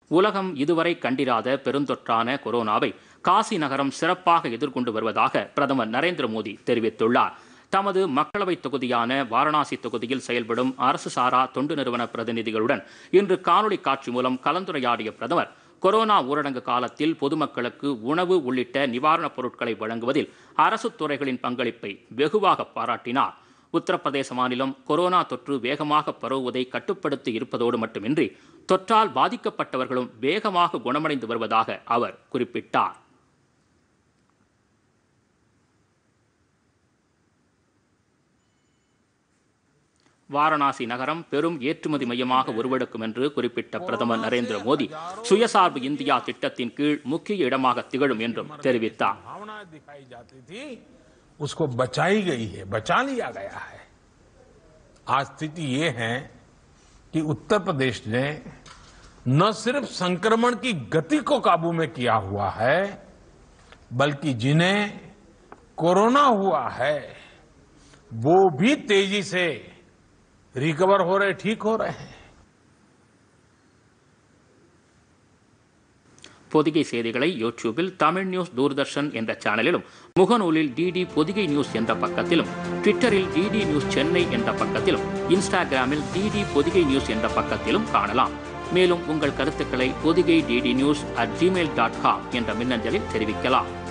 உலகம் இதுவரை கண்டிராத பெருந்தொற்றான கொரோனாவை காசி நகரம் சிறப்பாக எதிர்கொண்டு வருவதாக பிரதமர் நரேந்திர மோடி தெரிவித்துள்ளார் தமது மக்களவைத் தொகுதியான வாரணாசி தொகுதியில் செயல்படும் அரசு சாரா தொண்டு நிறுவன பிரதிநிதிகளுடன் இன்று காணொலி காட்சி மூலம் கலந்துரையாடிய பிரதமர் கொரோனா ஊரடங்கு காலத்தில் பொதுமக்களுக்கு உணவு உள்ளிட்ட நிவாரணப் பொருட்களை வழங்குவதில் அரசு துறைகளின் பங்களிப்பை வெகுவாக பாராட்டினார் உத்தரப்பிரதேச மாநிலம் கொரோனா தொற்று வேகமாக பரவுவதை கட்டுப்படுத்தி இருப்பதோடு மட்டுமின்றி தொற்றால் பாதிக்கப்பட்டவர்களும் வேகமாக குணமடைந்து வருவதாக அவர் குறிப்பிட்டார் வாரணாசி நகரம் பெரும் ஏற்றுமதி மையமாக உருவெடுக்கும் என்று குறிப்பிட்ட பிரதமர் நரேந்திர மோடி சுயசார்பு இந்தியா திட்டத்தின் கீழ் முக்கிய இடமாக திகழும் என்றும் தெரிவித்தார் भावना दिखाई जाती थी उसको बचाई गई है बचा लिया गया है आज स्थिति ये है कि उत्तर प्रदेश ने न सिर्फ संक्रमण की गति को काबू में किया हुआ है बल्कि जिन्हें कोरोना हुआ है वो भी तेजी से रिकवर हो रहे ठीक हो रहे हैं பொதிகை செய்திகளை யூடியூபில் தமிழ் நியூஸ் தூர்தர்ஷன் என்ற சேனலிலும் முகநூலில் டிடி பொதிகை நியூஸ் என்ற பக்கத்திலும் ட்விட்டரில் டிடி நியூஸ் சென்னை என்ற பக்கத்திலும் இன்ஸ்டாகிராமில் டிடி பொதிகை நியூஸ் என்ற பக்கத்திலும் காணலாம் மேலும் உங்கள் கருத்துக்களை Podhigai DD news at Gmail dot com என்ற மின்னஞ்சலில் தெரிவிக்கலாம்